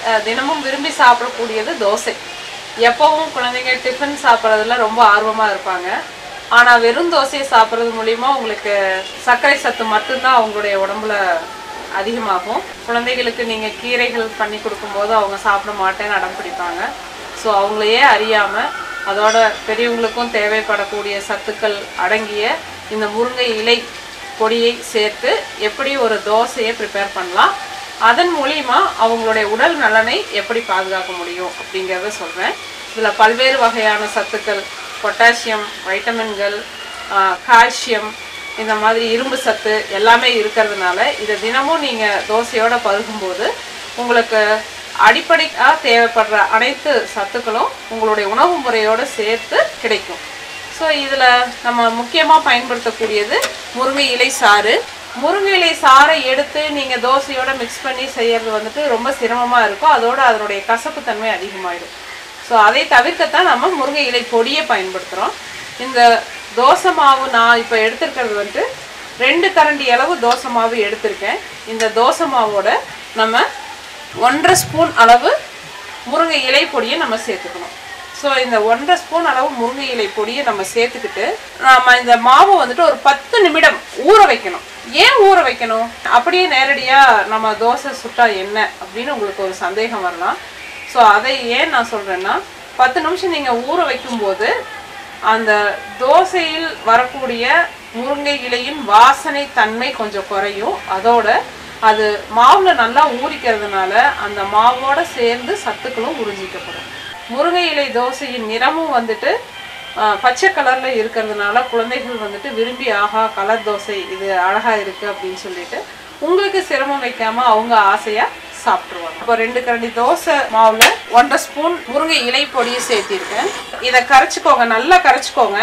அஹ், தினமும் விரும்பி சாப்பிடக்கூடியது தோசை எப்பவும் குழந்தைங்க டிஃபன் சாப்பிட்றதுல ரொம்ப ஆர்வமாக இருப்பாங்க ஆனால் வெறும் தோசையை சாப்பிட்றது மூலிமா உங்களுக்கு சர்க்கரை சத்து மட்டும்தான் அவங்களுடைய உடம்புல அதிகமாகும் குழந்தைகளுக்கு நீங்கள் கீரைகள் பண்ணி கொடுக்கும்போது அவங்க சாப்பிட மாட்டேன்னு அடம் பிடிப்பாங்க ஸோ அவங்களையே அறியாமல் அதோட பெரியவங்களுக்கும் தேவைப்படக்கூடிய சத்துக்கள் அடங்கிய இந்த முருங்கை இலை பொடியை சேர்த்து எப்படி ஒரு தோசையை ப்ரிப்பேர் பண்ணலாம் அதன் மூலிமா அவங்களுடைய உடல் நலனை எப்படி பாதுகாக்க முடியும் அப்படிங்கிறத சொல்கிறேன் இதில் பல்வேறு வகையான சத்துக்கள் பொட்டாசியம் வைட்டமின்கள் கால்சியம் இந்த மாதிரி இரும்பு சத்து எல்லாமே இருக்கிறதுனால இதை தினமும் நீங்கள் தோசையோட பருகும்போது உங்களுக்கு அடிப்படையாக தேவைப்படுற அனைத்து சத்துக்களும் உங்களுடைய உணவு முறையோடு சேர்த்து கிடைக்கும் ஸோ இதில் நம்ம முக்கியமாக பயன்படுத்தக்கூடியது முருங்கை இலை சாறு முருங்கை இலை சாறை எடுத்து நீங்கள் தோசையோட மிக்ஸ் பண்ணி செய்யறது வந்துட்டு ரொம்ப சிரமமாக இருக்கும் அதோட அதனுடைய கசப்பு தன்மை அதிகமாயிடும் ஸோ அதை தவிர்க்கத்தான் நம்ம முருங்கை இலை பொடியை பயன்படுத்துகிறோம் இந்த தோசை மாவு நான் இப்போ எடுத்திருக்கிறது வந்துட்டு ரெண்டு கரண்டி அளவு தோசை மாவு எடுத்திருக்கேன் இந்த தோசை மாவோட நம்ம ஒன்றரை ஸ்பூன் அளவு முருங்கை இலை பொடியை நம்ம சேர்த்துக்கணும் ஸோ இந்த ஒன்றரை ஸ்பூன் அளவு முருங்கை இலை பொடியை நம்ம சேர்த்துக்கிட்டு நம்ம இந்த மாவை வந்துட்டு ஒரு பத்து நிமிடம் ஊற வைக்கணும் ஏன் ஊற வைக்கணும் அப்படியே நேரடியாக நம்ம தோசை சுட்டா என்ன அப்படின்னு உங்களுக்கு ஒரு சந்தேகம் வரலாம் ஸோ அதை ஏன் நான் சொல்கிறேன்னா பத்து நிமிஷம் நீங்கள் ஊற வைக்கும்போது அந்த தோசையில் வரக்கூடிய முருங்கை இலையின் வாசனை தன்மை கொஞ்சம் குறையும் அதோட அது மாவில் நல்லா ஊறிக்கிறதுனால அந்த மாவோட சேர்ந்து சத்துக்களும் உறிஞ்சிக்கப்படும் முருங்கை இலை தோசையின் நிறமும் வந்துட்டு ஆஹ், பச்சை கலரில் இருக்கிறதுனால குழந்தைகள் வந்துட்டு விரும்பி ஆஹா கலர் தோசை இது அழகாக இருக்குது அப்படின்னு சொல்லிட்டு உங்களுக்கு சிரமம் வைக்காம அவங்க ஆசையாக சாப்பிட்ருவாங்க இப்போ ரெண்டு கரண்டி தோசை மாவில் ஒன்றரை ஸ்பூன் முருங்கை இலை பொடியை சேர்த்திருக்கேன் இதை கரைச்சிக்கோங்க நல்லா கரைச்சிக்கோங்க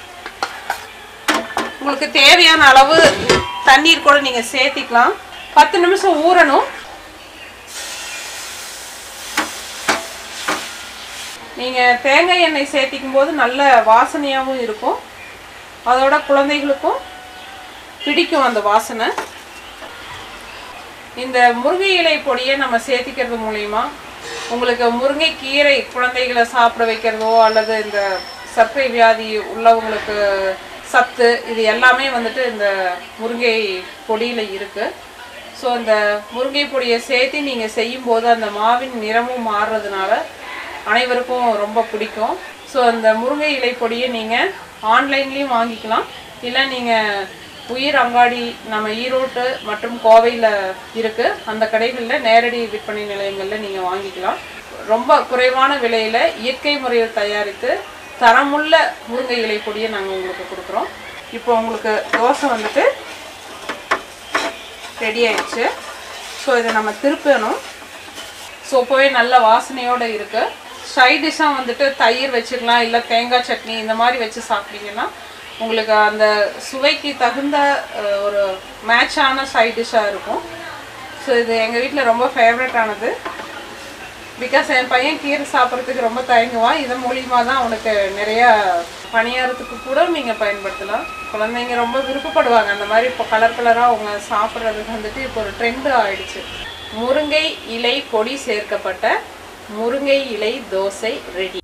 உங்களுக்கு தேவையான அளவு தண்ணீர் கூட நீங்கள் சேர்த்திக்கலாம் பத்து நிமிஷம் ஊறணும் நீங்கள் தேங்காய் எண்ணெய் சேர்த்திக்கும் போது நல்ல வாசனையாகவும் இருக்கும் அதோட குழந்தைகளுக்கும் பிடிக்கும் அந்த வாசனை இந்த முருங்கை இலை பொடியை நம்ம சேர்த்திக்கிறது மூலிமா உங்களுக்கு முருங்கை கீரை குழந்தைகளை சாப்பிட வைக்கிறதோ அல்லது இந்த சர்க்கரை வியாதி உள்ளவங்களுக்கு சத்து இது எல்லாமே வந்துட்டு இந்த முருங்கை பொடியில் இருக்குது ஸோ இந்த முருங்கை பொடியை சேர்த்து நீங்கள் செய்யும்போது அந்த மாவின் நிறமும் மாறுறதுனால அனைவருக்கும் ரொம்ப பிடிக்கும் ஸோ அந்த முருங்கை இலை பொடியை நீங்கள் ஆன்லைன்லேயும் வாங்கிக்கலாம் இல்லை நீங்கள் உயிர் அங்காடி நம்ம ஈரோட்டு மற்றும் கோவையில் இருக்குது அந்த கடைகளில் நேரடி விற்பனை நிலையங்களில் நீங்கள் வாங்கிக்கலாம் ரொம்ப குறைவான விலையில் இயற்கை முறையில் தயாரித்து தரமுள்ள முருங்கை இலை பொடியை நாங்கள் உங்களுக்கு கொடுக்குறோம் இப்போ உங்களுக்கு தோசை வந்துட்டு ரெடி ஆயிடுச்சு ஸோ இதை நம்ம திருப்பணும் ஸோ போய் நல்ல வாசனையோடு இருக்குது சைட் டிஷ்ஷாக வந்துட்டு தயிர் வச்சுக்கலாம் இல்லை தேங்காய் சட்னி இந்த மாதிரி வச்சு சாப்பிட்டீங்கன்னா உங்களுக்கு அந்த சுவைக்கு தகுந்த அஹ், ஒரு மேட்சான சைட் டிஷ்ஷாக இருக்கும் ஸோ இது எங்கள் வீட்டில் ரொம்ப ஃபேவரட் ஆனது பிகாஸ் என் பையன் கீரை சாப்பிட்றதுக்கு ரொம்ப தயங்குவான் இதன் மூலியமா தான் அவனுக்கு நிறைய பணியாரத்துக்கு கூட நீங்கள் பயன்படுத்தலாம் குழந்தைங்க ரொம்ப விருப்பப்படுவாங்க அந்த மாதிரி இப்போ கலர் கலராக அவங்க சாப்பிட்றதுக்கு வந்துட்டு இப்போ ஒரு ட்ரெண்டு ஆயிடுச்சு முருங்கை இலை பொடி சேர்க்கப்பட்ட முருங்கை இலை தோசை ரெடி